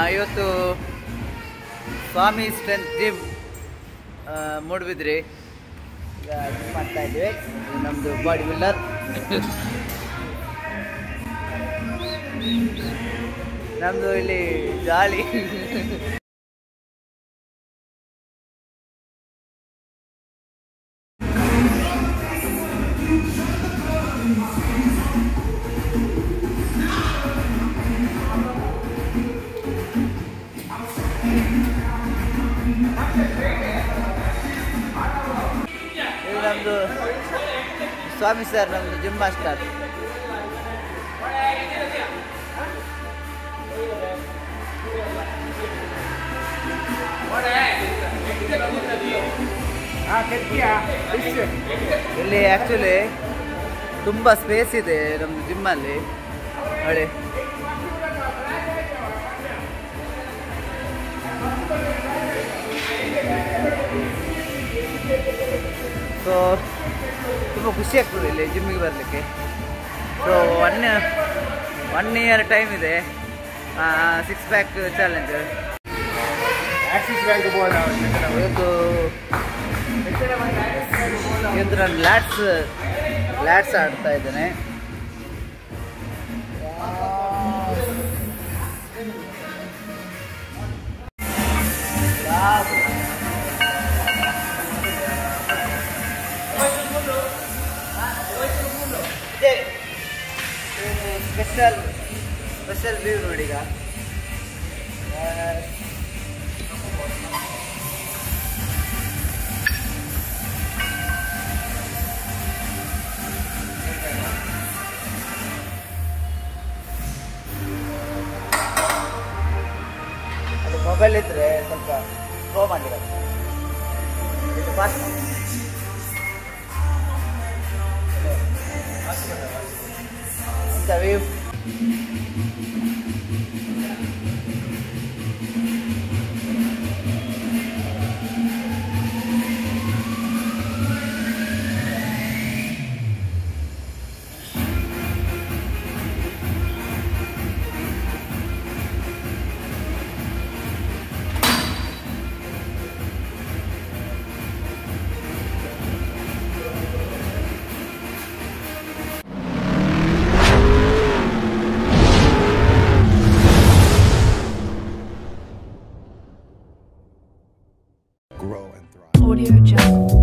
ಇವತ್ತು ಸ್ವಾಮಿ strength gym ಮೂಡ್ಬಿದ್ರಿ ಈಗ gym ಮಾಡ್ತಾ ಇದ್ವಿ ಇದು ನಮ್ಮದು ಬಾಡಿ ಬಿಲ್ಡರ್ ನಮ್ಮದು ಇಲ್ಲಿ ಜಾಲಿ ಇದು ನಮ್ಮದು ಸ್ವಾಮಿ ಸರ್ ನಮ್ಮದು ಜಿಮ್ ಮಾಸ್ಟರ್ ಇಲ್ಲಿ ಆ್ಯಕ್ಚುಲಿ ತುಂಬ ಸ್ಪೇಸ್ ಇದೆ ನಮ್ಮದು ಜಿಮ್ಮಲ್ಲಿ ನೋಡಿ ಸೊ ತುಂಬ ಖುಷಿ ಆಗ್ತದೆ ಇಲ್ಲಿ ಜಿಮ್ಮಿಗೆ ಬರಲಿಕ್ಕೆ so one one year time ಇದೆ six pack challenge Axis bank board ಇವತ್ತು ಇವತ್ತು ನಾನು ಲ್ಯಾಟ್ಸ್ ಲ್ಯಾಟ್ಸ್ ಆಡ್ತಾ ಇದ್ದೇನೆ ಸ್ಪೆಷಲ್ ಸ್ಪೆಷಲ್ ವ್ಯೂ ನೋಡಿ ಈಗ ಅದು ಮೊಬೈಲ್ ಇದ್ರೆ ಸ್ವಲ್ಪ ಸ್ಲೋ ಮಾಡಲಿಕ್ಕೆ ಇದು ಫಾಸ್ಟ್ ಇಂಥ view grow and thrive. Audio Jungle.